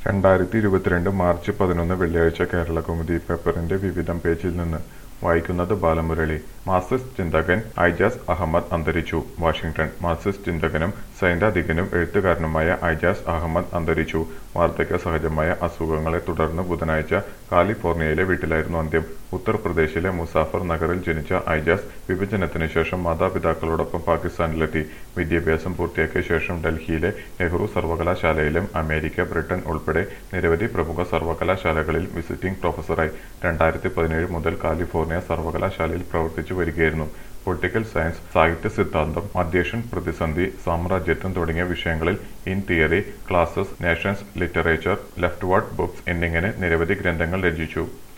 രണ്ടായിരത്തി ഇരുപത്തിരണ്ട് മാർച്ച് പതിനൊന്ന് വെള്ളിയാഴ്ച കേരള കൗമുദി പേപ്പറിന്റെ വിവിധം പേജിൽ നിന്ന് വായിക്കുന്നത് ബാലമുരളി മാർക്സിസ്റ്റ് ചിന്തകൻ ഐജാസ് അഹമ്മദ് അന്തരിച്ചു വാഷിംഗ്ടൺ മാർക്സിസ്റ്റ് ചിന്തകനും സൈദ്ധാന്തികനും എഴുത്തുകാരനുമായ ഐജാസ് അഹമ്മദ് അന്തരിച്ചു വാർദ്ധക്യ സഹജമായ അസുഖങ്ങളെ തുടർന്ന് ബുധനാഴ്ച കാലിഫോർണിയയിലെ വീട്ടിലായിരുന്നു അന്ത്യം ഉത്തർപ്രദേശിലെ മുസാഫർ നഗറിൽ ജനിച്ച ഐജാസ് വിഭജനത്തിന് ശേഷം മാതാപിതാക്കളോടൊപ്പം പാകിസ്ഥാനിലെത്തി വിദ്യാഭ്യാസം പൂർത്തിയാക്കിയ ശേഷം ഡൽഹിയിലെ നെഹ്റു സർവകലാശാലയിലും അമേരിക്ക ബ്രിട്ടൻ ഉൾപ്പെടെ നിരവധി പ്രമുഖ സർവകലാശാലകളിൽ വിസിറ്റിംഗ് പ്രൊഫസറായി രണ്ടായിരത്തി പതിനേഴ് മുതൽ കാലിഫോർണിയ സർവകലാശാലയിൽ പ്രവർത്തിച്ചു വരികയായിരുന്നു പൊളിറ്റിക്കൽ സയൻസ് സാഹിത്യ സിദ്ധാന്തം മധ്യേഷ്യൻ പ്രതിസന്ധി സാമ്രാജ്യത്വം തുടങ്ങിയ വിഷയങ്ങളിൽ In Theory Classes Nations Literature Left Word Books എന്നിങ്ങനെ നിരവധി ഗ്രന്ഥങ്ങൾ രചിച്ചു